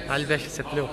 على الباشا ستلوه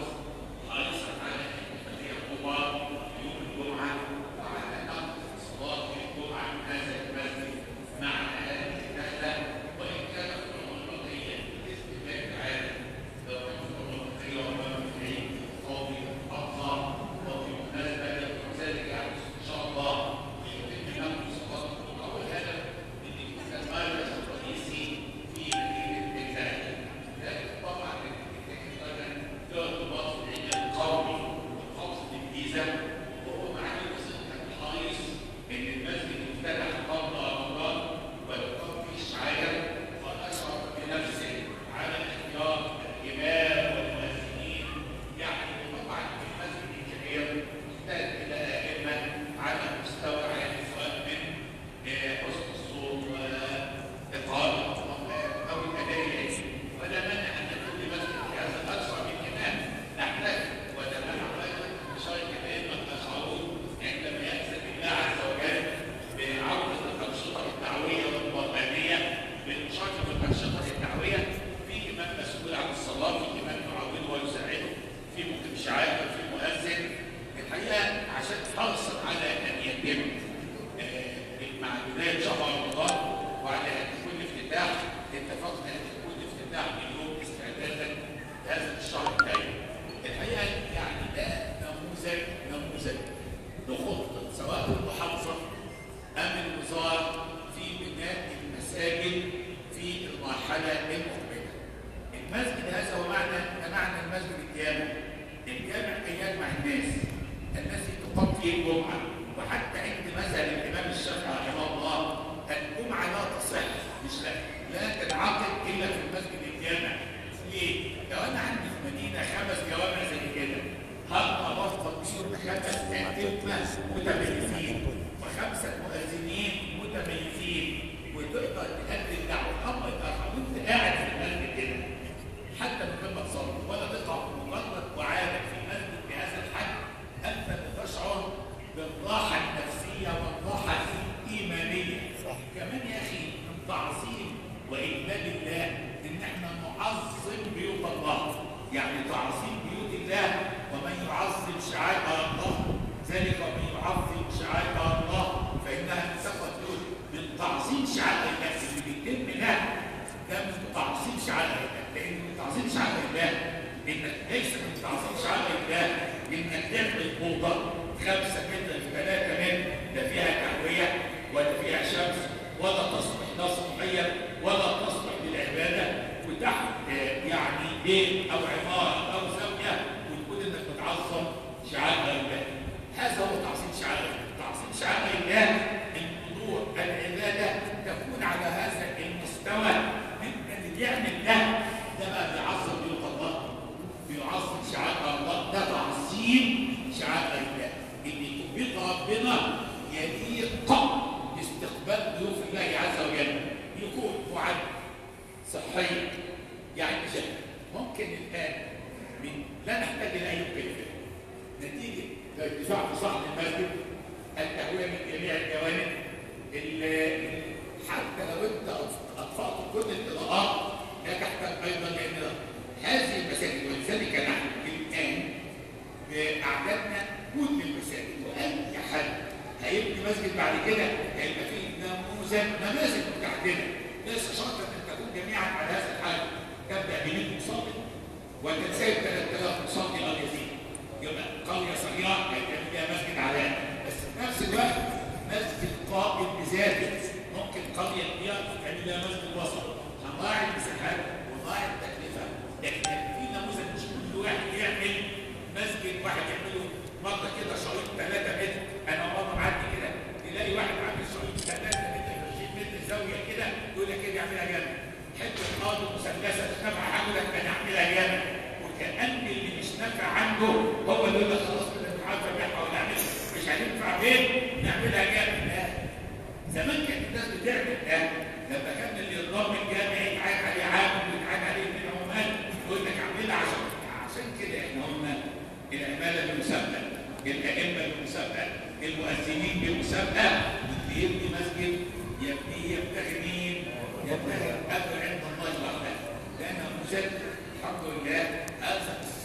المؤذنين بالمسابقة بيبني مسجد يبنيه يبتغي مين؟ يبتغي أجر عند الله وحده لأنه مسجد الحمد لله هذا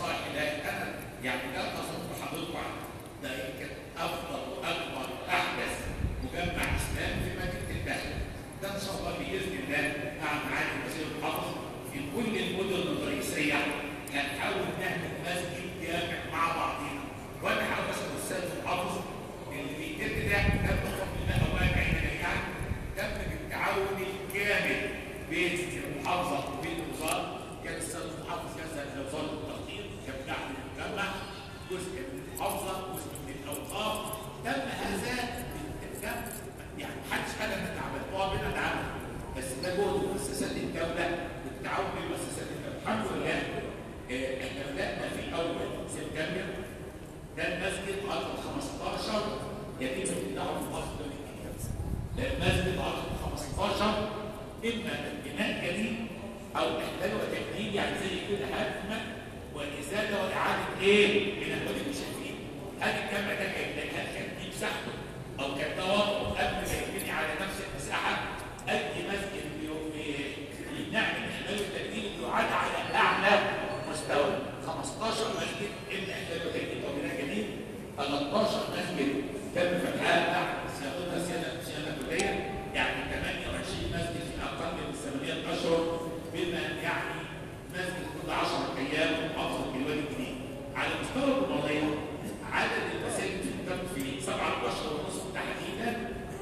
يعني ده تصور حضرتك عنه. ده يمكن افضل واكبر واحدث مجمع اسلام في مدينه الدهر ده ان شاء الله باذن الله مع معالي وزير الحفظ في كل المدن الرئيسيه هنحاول نعمل مسجد جامع مع بعضينا وانا عاوز اسال الاستاذ الحافظ اللي بيتم ده تم بفضل الله اولا عيننا يعني تم بالتعاون الكامل بين المحافظه وبين الوزاره كان الاستاذ المحافظ ينزل الى وزاره التخطيط كان بتاعت المجمع جزء من المحافظه جزء من الاوقاف تم هذا بالتفاهم يعني محدش قال انا تعبان هو بينا نعمل بس ده جهد مؤسسات الدوله بالتعاون بين مؤسسات الدوله الحمد لله آه، احنا بدانا في اول سبتمبر ده المسجد عدد 15 يتم ابتداعه في مصر ده المسجد عدد 15 اما بناء جديد او احلال وتجديد يعني زي كده هدم وازاله واعاده ايه؟ من اهوال المشاهدين هل الجامع ده كان هل كان دي مساحته او كان ده وضعه قبل ما يبني على نفس المساحه اي مسجد بيو- بي- بنعمل احلال وتجديد بيعاد على اعلى مستوى 15 مسجد الا احلال وتجديد او بناء جديد 13 مسجد تم فتحها بعد صياغتها سنه سنه كليه يعني 28 مسجد في اقل من ثمانيه اشهر بما يعني مسجد كل 10 ايام محافظه الوادي الجديد على مستوى الجمهوريه عدد المساجد في الكم في سبعه اشهر ونص تحديدا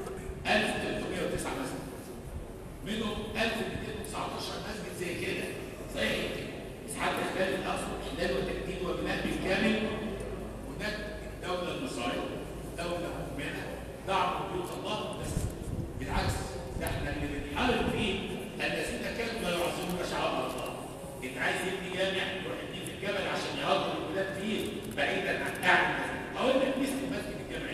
1309 مسجد منهم 1219 مسجد زي كده صحيح اسعاد احلال الاصل احلال وتجديد وبناء بالكامل هناك الدوله المصريه دوله مؤمنه دعم بيوت الله بس بالعكس ده احنا اللي بنحارب فيه الذين كانوا لا يعظمون شعائر الله اللي عايز يبني جامع يروح يبنيه في الجبل عشان يهاجر البلاد فيه بعيدا عن اعلى اقول لك مثل المسجد الجامعي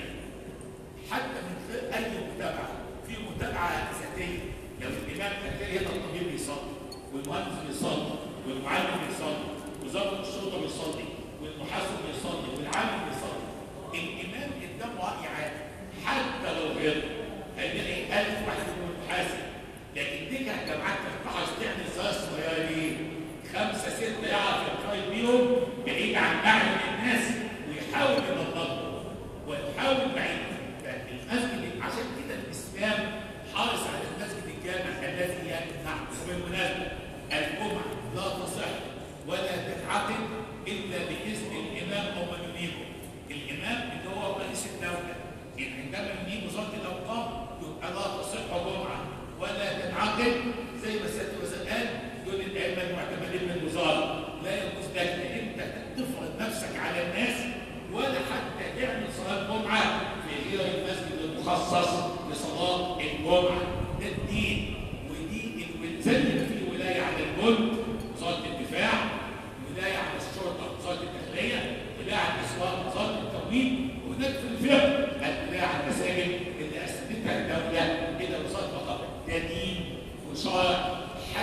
حتى من غير اي متابعه في متابعه ذاتيه لو الامام هتلاقي هنا الطبيب بيصلي والمهندس بيصلي والمعلم بيصلي وزاره الشرطه بيصلي والمحاسب بيصلي والعامل بيصلي الامام قدامه راي عام حتى لو غير هيلاقي 1000 واحد يكون محاسب لكن دي كانت جامعات تفتح عشان تعمل صلاه صغيره ليه؟ خمسه سته يعرف يقايد بيهم بعيد عن اعين الناس ويحاول ينظمهم ويحاول بعيد المسجد عشان كده الاسلام حارس على المسجد الجامع الذي يمنع وبالمناسبه الجمعه لا تصح ولا تتعقد الا باذن الامام او من ينيبه الامام اللي هو رئيس الدوله يعني عندما ينيب وزاره الاوقاف يبقى لا تصح جمعه ولا تنعقد زي ما سياده الوزير قال دول الائمه المعتمدين من الوزاره لا يجوز لك انت تفرض نفسك على الناس ولا حتى تعمل صلاه جمعه في غير المسجد المخصص لصلاه الجمعه ده الدين ودي زي ما في ولايه على الجند وزاره الدفاع ولايه على الشرطه وزاره الداخليه ولايه على الاسواق وزاره التموين وهناك في الفقه الولايه على المساجد اللي اسستها الدوله الى وزاره الثقافه ده دين وشرع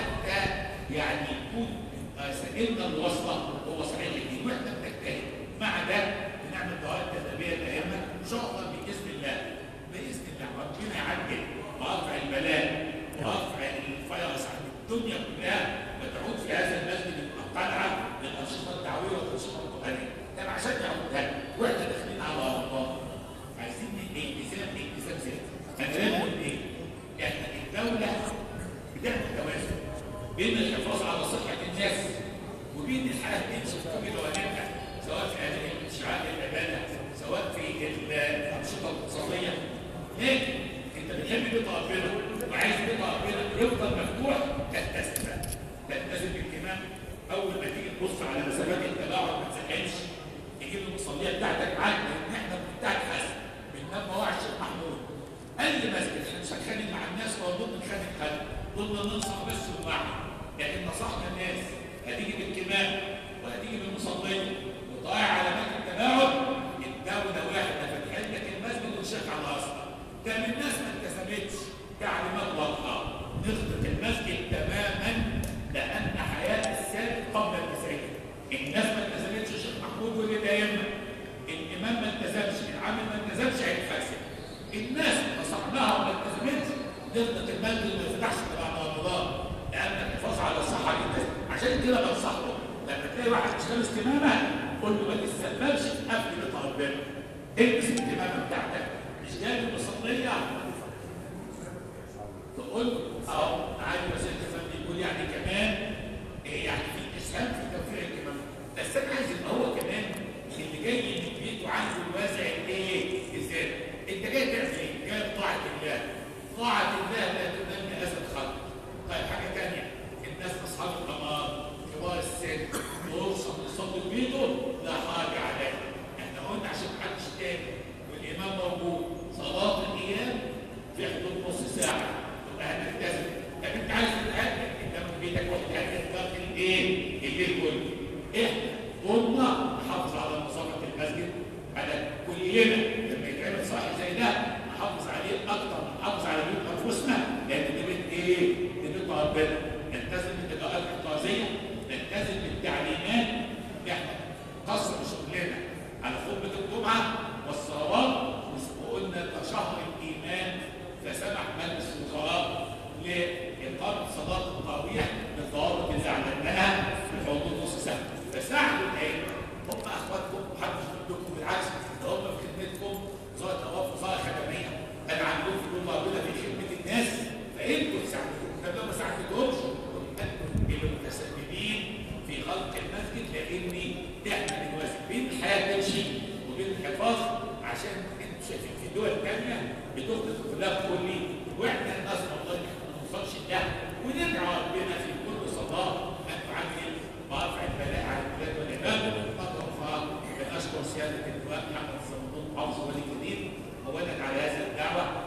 حتى يعني يكون آه، سائلنا الوصله هو صحيح الدين واحنا بنجتهد مع ده بنعمل دوائر تدريبيه دائما ان شاء الله باذن الله باذن الله ربنا يعجل وارفع البلاء وارفع الفيروس عن الدنيا كلها وتعود في هذا المسجد القلعه للانشطه الدعويه والانشطه القرانيه ده عشان يعودها واحنا داخلين على رمضان عايزين التزام التزام ذاتي انا لازم اقول ايه؟ احنا الدوله بتعمل توازن بين الحفاظ على صحه الناس وبين الحياه تمشي في كل جوانبها سواء في هذه الشعائر العباده سواء في الانشطه الاقتصاديه لكن انت بتحب بيت ربنا وعايز بيت ربنا يفضل مفتوح تلتزم بقى. تلتزم بالكمام اول ما تيجي تبص على مسافات التباعد ما تزهقش تجيب المصليه بتاعتك معاك لان احنا بتاعت حسن بننام مواعيد الشيخ محمود اي مسجد احنا مش هنخانق مع الناس ولا ضد نخانق حد ضد ننصح بس ونوعي لكن نصحنا الناس هتيجي بالكمام وهتيجي بالمصليه وضايع علامات التباعد الدوله واحده فتحت لك المسجد والشيخ على اصلا ده من الناس ما التزمتش تعليمات واضحه نخطط المسجد تماما لان حياه السالك قبل المساجد الناس ما التزمتش الشيخ محمود واللي دايما الامام ما التزمش العامل ما التزمش هيتفاسد الناس نصحناها وما التزمتش نخطط المسجد ما يفتحش تبع رمضان لان الحفاظ على صحه الناس عشان كده بنصحه لما تلاقي واحد مش لابس كمامه قول له ما تستنى البس الكمامه بتاعتك مش جاي المصليه تقول اهو عادي بس انت فاهم بيقول يعني كمان إيه يعني في اسهام في توفير الكمامه بس انا عايز يبقى هو كمان اللي جاي من بيته عنده الوازع الايه؟ ازاي؟ انت جاي تعمل ايه؟ جاي بطاعه الله طاعه الله لا تنمي اذى الخلق طيب حاجه ثانيه الناس اصحاب القمار كبار السن يوصل يصلي في بيته لا حاجه عليه احنا قلنا عشان محدش تاني والامام موجود صلاه الايام في حدود نص ساعه تبقى هتلتزم طب انت عايز تتاكد انت من بيتك وتتاكد باقي الايه؟ الليل كله احنا قلنا نحافظ على نظافه المسجد على كلنا لما يتعمل صح زي ده نحافظ عليه اكتر نحافظ على بيوت انفسنا لان دي بيت ايه؟ دي بيت ربنا نلتزم بالاجراءات الاحترازيه نلتزم بالتعليمات احنا قصر شغلنا على خطبه الجمعه والصلوات وقلنا تشهر الايمان فسمح مجلس الوزراء لاقامه صلاه التراويح بالضوابط اللي اعلناها في حدود نص ساعه فساعدوا الائمه هم اخواتكم محدش ضدكم بالعكس ده هم في خدمتكم وزاره الاوقاف وزاره خدميه انا عندكم في كل ربنا في خدمه الناس فانتوا تساعدوهم طب لو ما ساعدتهمش انتوا اللي متسببين في خلق المسجد لاني احنا بنوازن بين الحياه تمشي وبين الحفاظ عشان انتوا شايفين في دول ثانيه بتخلق خلاف كلي واحنا الناس والله احنا ما نوصلش لده وندعو ربنا في كل صلاه ان تعجل وارفع البلاء على البلاد والعباد نشكر سياده اللواء محمد الصندوق حافظ ولي الدين اولا على هذه الدعوه